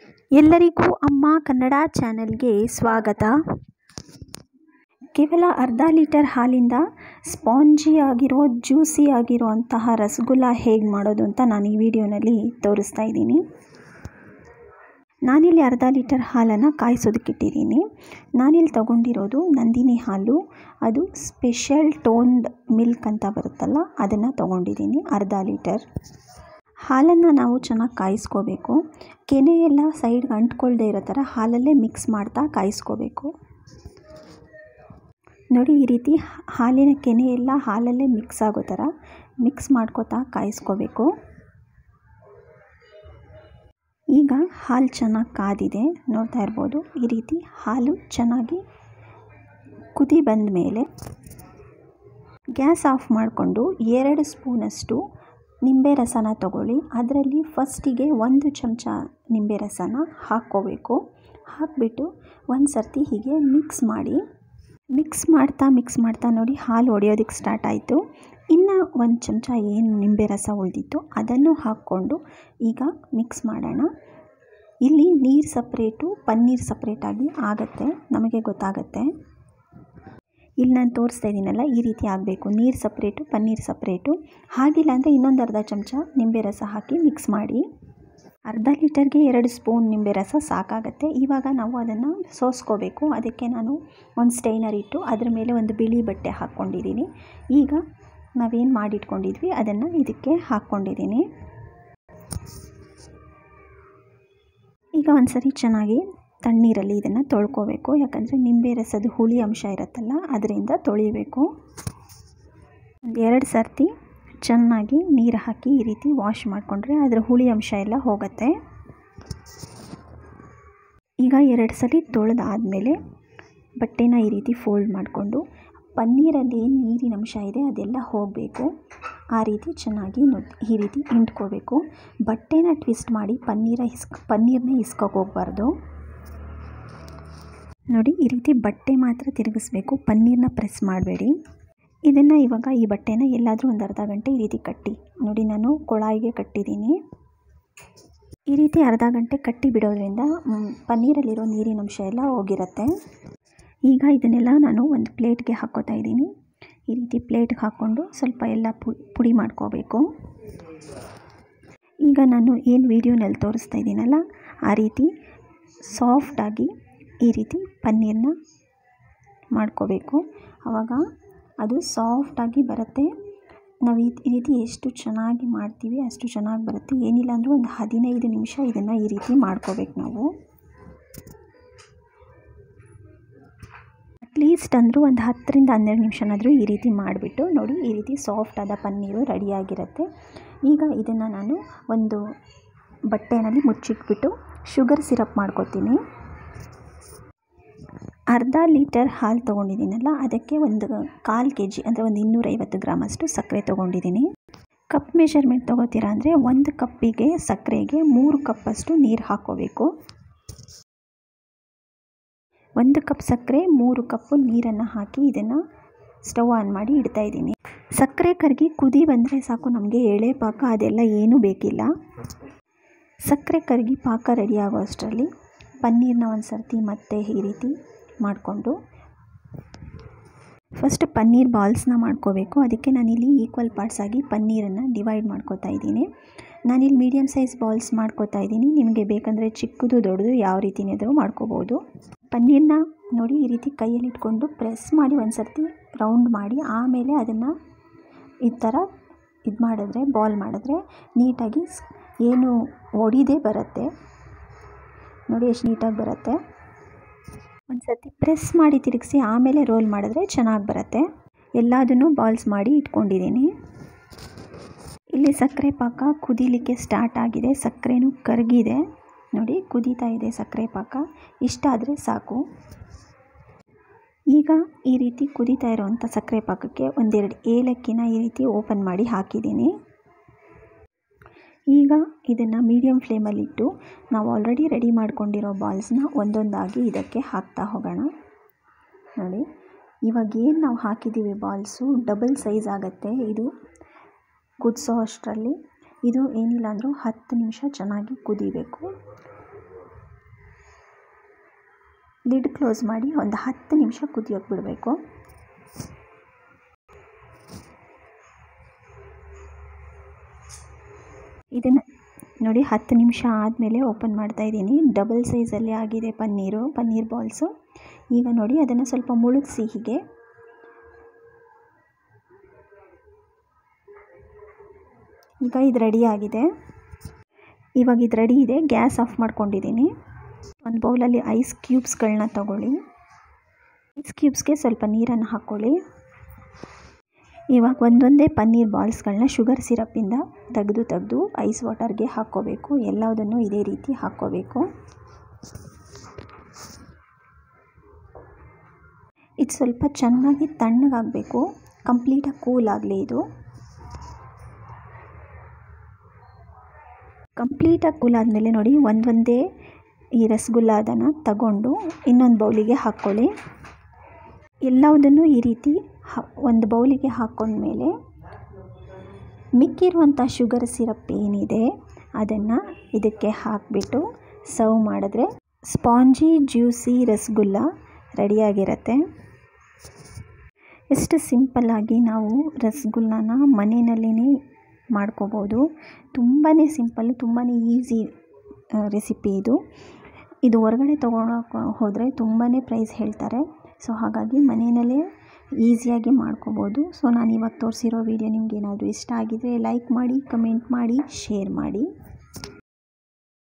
ಎಲ್ಲರಿಗೂ ಅಮ್ಮ ಕನ್ನಡ ಚಾನೆಲ್ಗೆ ಸ್ವಾಗತ ಕೇವಲ ಅರ್ಧ ಲೀಟರ್ ಹಾಲಿಂದ ಸ್ಪಾಂಜಿ ಆಗಿರೋ ಜ್ಯೂಸಿ ಆಗಿರೋ ಅಂತಹ ರಸಗುಲ್ಲ ಹೇಗೆ ಮಾಡೋದು ಅಂತ ನಾನು ಈ ವಿಡಿಯೋನಲ್ಲಿ ತೋರಿಸ್ತಾ ಇದ್ದೀನಿ ನಾನಿಲ್ಲಿ ಅರ್ಧ ಲೀಟರ್ ಹಾಲನ್ನು ಕಾಯಿಸೋದಕ್ಕಿಟ್ಟಿದ್ದೀನಿ ನಾನಿಲ್ಲಿ ತೊಗೊಂಡಿರೋದು ನಂದಿನಿ ಹಾಲು ಅದು ಸ್ಪೆಷಲ್ ಟೋನ್ಡ್ ಮಿಲ್ಕ್ ಅಂತ ಬರುತ್ತಲ್ಲ ಅದನ್ನು ತೊಗೊಂಡಿದ್ದೀನಿ ಅರ್ಧ ಲೀಟರ್ ಹಾಲನ್ನು ನಾವು ಚೆನ್ನಾಗಿ ಕಾಯಿಸ್ಕೋಬೇಕು ಕೆನೆ ಎಲ್ಲ ಸೈಡ್ಗೆ ಅಂಟ್ಕೊಳ್ದೇ ಇರೋ ಥರ ಹಾಲಲ್ಲೇ ಮಿಕ್ಸ್ ಮಾಡ್ತಾ ಕಾಯಿಸ್ಕೋಬೇಕು ನೋಡಿ ಈ ರೀತಿ ಹಾಲಿನ ಕೆನೆ ಎಲ್ಲ ಹಾಲಲ್ಲೇ ಮಿಕ್ಸ್ ಆಗೋ ಥರ ಮಿಕ್ಸ್ ಮಾಡ್ಕೋತಾ ಕಾಯಿಸ್ಕೋಬೇಕು ಈಗ ಹಾಲು ಚೆನ್ನಾಗಿ ಕಾದಿದೆ ನೋಡ್ತಾ ಇರ್ಬೋದು ಈ ರೀತಿ ಹಾಲು ಚೆನ್ನಾಗಿ ಕುದಿ ಬಂದ ಮೇಲೆ ಗ್ಯಾಸ್ ಆಫ್ ಮಾಡಿಕೊಂಡು ಎರಡು ಸ್ಪೂನಷ್ಟು ನಿಂಬೆ ರಸನ ತಗೊಳ್ಳಿ ಅದರಲ್ಲಿ ಫಸ್ಟಿಗೆ ಒಂದು ಚಮಚ ನಿಂಬೆ ರಸನ ಹಾಕ್ಕೋಬೇಕು ಹಾಕಿಬಿಟ್ಟು ಒಂದು ಸರ್ತಿ ಹೀಗೆ ಮಿಕ್ಸ್ ಮಾಡಿ ಮಿಕ್ಸ್ ಮಾಡ್ತಾ ಮಿಕ್ಸ್ ಮಾಡ್ತಾ ನೋಡಿ ಹಾಲು ಒಡೆಯೋದಕ್ಕೆ ಸ್ಟಾರ್ಟ್ ಆಯಿತು ಇನ್ನು ಒಂದು ಚಮಚ ಏನು ನಿಂಬೆ ರಸ ಉಳಿದಿತ್ತು ಅದನ್ನು ಹಾಕ್ಕೊಂಡು ಈಗ ಮಿಕ್ಸ್ ಮಾಡೋಣ ಇಲ್ಲಿ ನೀರು ಸಪ್ರೇಟು ಪನ್ನೀರ್ ಸಪ್ರೇಟಾಗಿ ಆಗುತ್ತೆ ನಮಗೆ ಗೊತ್ತಾಗತ್ತೆ ಇಲ್ಲಿ ನಾನು ತೋರಿಸ್ತಾ ಇದ್ದೀನಲ್ಲ ಈ ರೀತಿ ಆಗಬೇಕು ನೀರು ಸಪ್ರೇಟು ಪನ್ನೀರ್ ಸಪ್ರೇಟು ಹಾಗಿಲ್ಲ ಅಂದರೆ ಇನ್ನೊಂದು ಅರ್ಧ ಚಮಚ ನಿಂಬೆ ರಸ ಹಾಕಿ ಮಿಕ್ಸ್ ಮಾಡಿ ಅರ್ಧ ಲೀಟರ್ಗೆ ಎರಡು ಸ್ಪೂನ್ ನಿಂಬೆ ರಸ ಸಾಕಾಗತ್ತೆ ಇವಾಗ ನಾವು ಅದನ್ನು ಸೋಸ್ಕೋಬೇಕು ಅದಕ್ಕೆ ನಾನು ಒಂದು ಸ್ಟೈನರ್ ಇಟ್ಟು ಅದ್ರ ಮೇಲೆ ಒಂದು ಬಿಳಿ ಬಟ್ಟೆ ಹಾಕ್ಕೊಂಡಿದ್ದೀನಿ ಈಗ ನಾವೇನು ಮಾಡಿಟ್ಕೊಂಡಿದ್ವಿ ಅದನ್ನು ಇದಕ್ಕೆ ಹಾಕ್ಕೊಂಡಿದ್ದೀನಿ ಈಗ ಒಂದು ಸರಿ ಚೆನ್ನಾಗಿ ತಣ್ಣೀರಲ್ಲಿ ಇದನ್ನು ತೊಳ್ಕೊಬೇಕು ಯಾಕಂದರೆ ನಿಂಬೆ ರಸದ ಹುಳಿ ಅಂಶ ಇರುತ್ತಲ್ಲ ಅದರಿಂದ ತೊಳಿಬೇಕು ಒಂದು ಎರಡು ಸರ್ತಿ ಚೆನ್ನಾಗಿ ನೀರು ಹಾಕಿ ಈ ರೀತಿ ವಾಶ್ ಮಾಡಿಕೊಂಡ್ರೆ ಅದರ ಹುಳಿ ಅಂಶ ಎಲ್ಲ ಹೋಗುತ್ತೆ ಈಗ ಎರಡು ಸಲ ತೊಳೆದಾದಮೇಲೆ ಬಟ್ಟೆನ ಈ ರೀತಿ ಫೋಲ್ಡ್ ಮಾಡಿಕೊಂಡು ಪನ್ನೀರಲ್ಲಿ ಏನು ನೀರಿನ ಅಂಶ ಇದೆ ಅದೆಲ್ಲ ಹೋಗಬೇಕು ಆ ರೀತಿ ಚೆನ್ನಾಗಿ ಈ ರೀತಿ ಹಿಂಡ್ಕೋಬೇಕು ಬಟ್ಟೆನ ಟ್ವಿಸ್ಟ್ ಮಾಡಿ ಪನ್ನೀರ ಇಸ್ಕ್ ಪನ್ನೀರನ್ನ ಇಸ್ಕೋಕೆ ಹೋಗಬಾರ್ದು ನೋಡಿ ಈ ರೀತಿ ಬಟ್ಟೆ ಮಾತ್ರ ತಿರುಗಿಸ್ಬೇಕು ಪನ್ನೀರನ್ನ ಪ್ರೆಸ್ ಮಾಡಬೇಡಿ ಇದನ್ನು ಇವಾಗ ಈ ಬಟ್ಟೆನ ಎಲ್ಲಾದರೂ ಒಂದು ಅರ್ಧ ಗಂಟೆ ಈ ರೀತಿ ಕಟ್ಟಿ ನೋಡಿ ನಾನು ಕೊಳಾಯಿಗೆ ಕಟ್ಟಿದ್ದೀನಿ ಈ ರೀತಿ ಅರ್ಧ ಗಂಟೆ ಕಟ್ಟಿ ಬಿಡೋದ್ರಿಂದ ಪನ್ನೀರಲ್ಲಿರೋ ನೀರಿನ ಅಂಶ ಎಲ್ಲ ಹೋಗಿರುತ್ತೆ ಈಗ ಇದನ್ನೆಲ್ಲ ನಾನು ಒಂದು ಪ್ಲೇಟ್ಗೆ ಹಾಕ್ಕೋತಾ ಇದ್ದೀನಿ ಈ ರೀತಿ ಪ್ಲೇಟ್ಗೆ ಹಾಕ್ಕೊಂಡು ಸ್ವಲ್ಪ ಎಲ್ಲ ಪುಡಿ ಮಾಡ್ಕೋಬೇಕು ಈಗ ನಾನು ಏನು ವೀಡಿಯೋನಲ್ಲಿ ತೋರಿಸ್ತಾ ಇದ್ದೀನಲ್ಲ ಆ ರೀತಿ ಸಾಫ್ಟಾಗಿ ಈ ರೀತಿ ಪನ್ನೀರನ್ನ ಮಾಡ್ಕೋಬೇಕು ಆವಾಗ ಅದು ಸಾಫ್ಟಾಗಿ ಬರುತ್ತೆ ನಾವು ಈ ರೀತಿ ಎಷ್ಟು ಚೆನ್ನಾಗಿ ಮಾಡ್ತೀವಿ ಅಷ್ಟು ಚೆನ್ನಾಗಿ ಬರುತ್ತೆ ಏನಿಲ್ಲ ಅಂದರೂ ಒಂದು ಹದಿನೈದು ನಿಮಿಷ ಇದನ್ನು ಈ ರೀತಿ ಮಾಡ್ಕೋಬೇಕು ನಾವು ಅಟ್ಲೀಸ್ಟ್ ಅಂದರೂ ಒಂದು ಹತ್ತರಿಂದ ಹನ್ನೆರಡು ನಿಮಿಷನಾದರೂ ಈ ರೀತಿ ಮಾಡಿಬಿಟ್ಟು ನೋಡಿ ಈ ರೀತಿ ಸಾಫ್ಟ್ ಆದ ಪನ್ನೀರು ರೆಡಿಯಾಗಿರುತ್ತೆ ಈಗ ಇದನ್ನು ನಾನು ಒಂದು ಬಟ್ಟೆನಲ್ಲಿ ಮುಚ್ಚಿಟ್ಬಿಟ್ಟು ಶುಗರ್ ಸಿರಪ್ ಮಾಡ್ಕೋತೀನಿ ಅರ್ಧ ಲೀಟರ್ ಹಾಲು ತೊಗೊಂಡಿದ್ದೀನಲ್ಲ ಅದಕ್ಕೆ ಒಂದು ಕಾಲು ಕೆ ಜಿ ಅಂದರೆ ಒಂದು ಇನ್ನೂರೈವತ್ತು ಗ್ರಾಮಷ್ಟು ಸಕ್ಕರೆ ತೊಗೊಂಡಿದ್ದೀನಿ ಕಪ್ ಮೆಷರ್ಮೆಂಟ್ ತೊಗೋತೀರಾ ಅಂದರೆ ಒಂದು ಕಪ್ಪಿಗೆ ಸಕ್ಕರೆಗೆ ಮೂರು ಕಪ್ಪಷ್ಟು ನೀರು ಹಾಕ್ಕೋಬೇಕು ಒಂದು ಕಪ್ ಸಕ್ಕರೆ ಮೂರು ಕಪ್ಪು ನೀರನ್ನು ಹಾಕಿ ಇದನ್ನು ಸ್ಟವ್ ಆನ್ ಮಾಡಿ ಇಡ್ತಾ ಇದ್ದೀನಿ ಸಕ್ಕರೆ ಕರಗಿ ಕುದಿ ಬಂದರೆ ಸಾಕು ನಮಗೆ ಎಳೆ ಪಾಕ ಅದೆಲ್ಲ ಏನೂ ಬೇಕಿಲ್ಲ ಸಕ್ಕರೆ ಕರಗಿ ಪಾಕ ರೆಡಿ ಆಗೋ ಅಷ್ಟರಲ್ಲಿ ಪನ್ನೀರನ್ನ ಒಂದು ಸರ್ತಿ ಮತ್ತೆ ಈ ರೀತಿ ಮಾಡಿಕೊಂಡು ಫಸ್ಟ್ ಪನ್ನೀರ್ ಬಾಲ್ಸ್ನ ಮಾಡ್ಕೋಬೇಕು ಅದಕ್ಕೆ ನಾನಿಲ್ಲಿ ಈಕ್ವಲ್ ಪಾರ್ಟ್ಸ್ ಆಗಿ ಪನ್ನೀರನ್ನು ಡಿವೈಡ್ ಮಾಡ್ಕೋತಾ ಇದ್ದೀನಿ ನಾನಿಲ್ಲಿ ಮೀಡಿಯಮ್ ಸೈಜ್ ಬಾಲ್ಸ್ ಮಾಡ್ಕೋತಾ ಇದ್ದೀನಿ ನಿಮಗೆ ಬೇಕಂದರೆ ಚಿಕ್ಕದು ದೊಡ್ಡದು ಯಾವ ರೀತಿನಾದರೂ ಮಾಡ್ಕೋಬೋದು ಪನ್ನೀರನ್ನ ನೋಡಿ ಈ ರೀತಿ ಕೈಯಲ್ಲಿ ಇಟ್ಕೊಂಡು ಪ್ರೆಸ್ ಮಾಡಿ ಒಂದು ಸರ್ತಿ ರೌಂಡ್ ಮಾಡಿ ಆಮೇಲೆ ಅದನ್ನು ಈ ಥರ ಇದು ಮಾಡಿದ್ರೆ ಬಾಲ್ ಮಾಡಿದ್ರೆ ನೀಟಾಗಿ ಏನು ಒಡಿದೇ ಬರುತ್ತೆ ನೋಡಿ ಎಷ್ಟು ನೀಟಾಗಿ ಬರುತ್ತೆ ಒಂದು ಸರ್ತಿ ಪ್ರೆಸ್ ಮಾಡಿ ತಿರುಗಿಸಿ ಆಮೇಲೆ ರೋಲ್ ಮಾಡಿದ್ರೆ ಚೆನ್ನಾಗಿ ಬರುತ್ತೆ ಎಲ್ಲದನ್ನು ಬಾಲ್ಸ್ ಮಾಡಿ ಇಟ್ಕೊಂಡಿದ್ದೀನಿ ಇಲ್ಲಿ ಸಕ್ಕರೆ ಪಾಕ ಕುದೀಲಿಕ್ಕೆ ಸ್ಟಾರ್ಟ್ ಆಗಿದೆ ಸಕ್ಕರೆನೂ ಕರಗಿದೆ ನೋಡಿ ಕುದೀತಾ ಇದೆ ಸಕ್ಕರೆ ಪಾಕ ಇಷ್ಟ ಆದರೆ ಸಾಕು ಈಗ ಈ ರೀತಿ ಕುದೀತಾ ಇರೋವಂಥ ಸಕ್ಕರೆ ಪಾಕಕ್ಕೆ ಒಂದೆರಡು ಏಲಕ್ಕಿನ ಈ ರೀತಿ ಓಪನ್ ಮಾಡಿ ಹಾಕಿದ್ದೀನಿ ಈಗ ಇದನ್ನು ಮೀಡಿಯಮ್ ಫ್ಲೇಮಲ್ಲಿಟ್ಟು ನಾವು ಆಲ್ರೆಡಿ ರೆಡಿ ಮಾಡ್ಕೊಂಡಿರೋ ಬಾಲ್ಸ್ನ ಒಂದೊಂದಾಗಿ ಇದಕ್ಕೆ ಹಾಕ್ತಾ ಹೋಗೋಣ ನೋಡಿ ಇವಾಗ ಏನು ನಾವು ಹಾಕಿದ್ದೀವಿ ಬಾಲ್ಸು ಡಬಲ್ ಸೈಜ್ ಆಗುತ್ತೆ ಇದು ಕುದಿಸೋ ಅಷ್ಟರಲ್ಲಿ ಇದು ಏನಿಲ್ಲ ಅಂದರೂ ಹತ್ತು ನಿಮಿಷ ಚೆನ್ನಾಗಿ ಕುದಿಬೇಕು ಲಿಡ್ ಕ್ಲೋಸ್ ಮಾಡಿ ಒಂದು ಹತ್ತು ನಿಮಿಷ ಕುದಿಯೋಕೆ ಬಿಡಬೇಕು ಇದನ್ನು ನೋಡಿ ಹತ್ತು ನಿಮಿಷ ಆದಮೇಲೆ ಓಪನ್ ಮಾಡ್ತಾ ಇದ್ದೀನಿ ಡಬಲ್ ಸೈಜಲ್ಲಿ ಆಗಿದೆ ಪನ್ನೀರು ಪನ್ನೀರ್ ಬಾಲ್ಸು ಈಗ ನೋಡಿ ಅದನ್ನು ಸ್ವಲ್ಪ ಮುಳುಗಿಸಿ ಹೀಗೆ ಈಗ ಇದು ರೆಡಿ ಆಗಿದೆ ಇವಾಗ ಇದು ರೆಡಿ ಇದೆ ಗ್ಯಾಸ್ ಆಫ್ ಮಾಡ್ಕೊಂಡಿದ್ದೀನಿ ಒಂದು ಬೌಲಲ್ಲಿ ಐಸ್ ಕ್ಯೂಬ್ಸ್ಗಳನ್ನ ತಗೊಳ್ಳಿ ಐಸ್ ಕ್ಯೂಬ್ಸ್ಗೆ ಸ್ವಲ್ಪ ನೀರನ್ನು ಹಾಕ್ಕೊಳ್ಳಿ ಇವಾಗ ಒಂದೊಂದೇ ಪನ್ನೀರ್ ಬಾಲ್ಸ್ಗಳನ್ನ ಶುಗರ್ ಸಿರಪ್ಪಿಂದ ತೆಗೆದು ತೆಗೆದು ಐಸ್ ವಾಟರ್ಗೆ ಹಾಕ್ಕೋಬೇಕು ಎಲ್ಲದನ್ನು ಇದೇ ರೀತಿ ಹಾಕ್ಕೋಬೇಕು ಇದು ಸ್ವಲ್ಪ ಚೆನ್ನಾಗಿ ತಣ್ಣಗಾಗಬೇಕು ಕಂಪ್ಲೀಟಾಗಿ ಕೂಲ್ ಆಗಲಿ ಇದು ಕಂಪ್ಲೀಟಾಗಿ ಕೂಲ್ ಆದಮೇಲೆ ನೋಡಿ ಒಂದೊಂದೇ ಈ ರಸಗುಲ್ಲಾದನ್ನು ತಗೊಂಡು ಇನ್ನೊಂದು ಬೌಲಿಗೆ ಹಾಕ್ಕೊಳ್ಳಿ ಎಲ್ಲವುದನ್ನು ಈ ರೀತಿ ಹ ಒಂದು ಬೌಲಿಗೆ ಹಾಕ್ಕೊಂಡ್ಮೇಲೆ ಮಿಕ್ಕಿರುವಂಥ ಶುಗರ್ ಸಿರಪ್ ಏನಿದೆ ಅದನ್ನು ಇದಕ್ಕೆ ಹಾಕಿಬಿಟ್ಟು ಸರ್ವ್ ಮಾಡಿದ್ರೆ ಸ್ಪಾಂಜಿ ಜ್ಯೂಸಿ ರಸಗುಲ್ಲ ರೆಡಿಯಾಗಿರುತ್ತೆ ಎಷ್ಟು ಸಿಂಪಲ್ಲಾಗಿ ನಾವು ರಸಗುಲ್ಲನ ಮನೆಯಲ್ಲೇ ಮಾಡ್ಕೋಬೋದು ತುಂಬಾ ಸಿಂಪಲ್ಲು ತುಂಬಾ ಈಸಿ ರೆಸಿಪಿ ಇದು ಇದು ಹೊರಗಡೆ ತೊಗೊಳಕ್ಕೆ ಹೋದರೆ ತುಂಬಾ ಪ್ರೈಸ್ ಹೇಳ್ತಾರೆ ಸೊ ಹಾಗಾಗಿ ಮನೆಯಲ್ಲೇ ಈಸಿಯಾಗಿ ಮಾಡ್ಕೋಬೋದು ಸೊ ನಾನು ಇವಾಗ ತೋರಿಸಿರೋ ವಿಡಿಯೋ ನಿಮ್ಗೆ ಏನಾದರೂ ಇಷ್ಟ ಆಗಿದರೆ ಲೈಕ್ ಮಾಡಿ ಕಮೆಂಟ್ ಮಾಡಿ ಶೇರ್ ಮಾಡಿ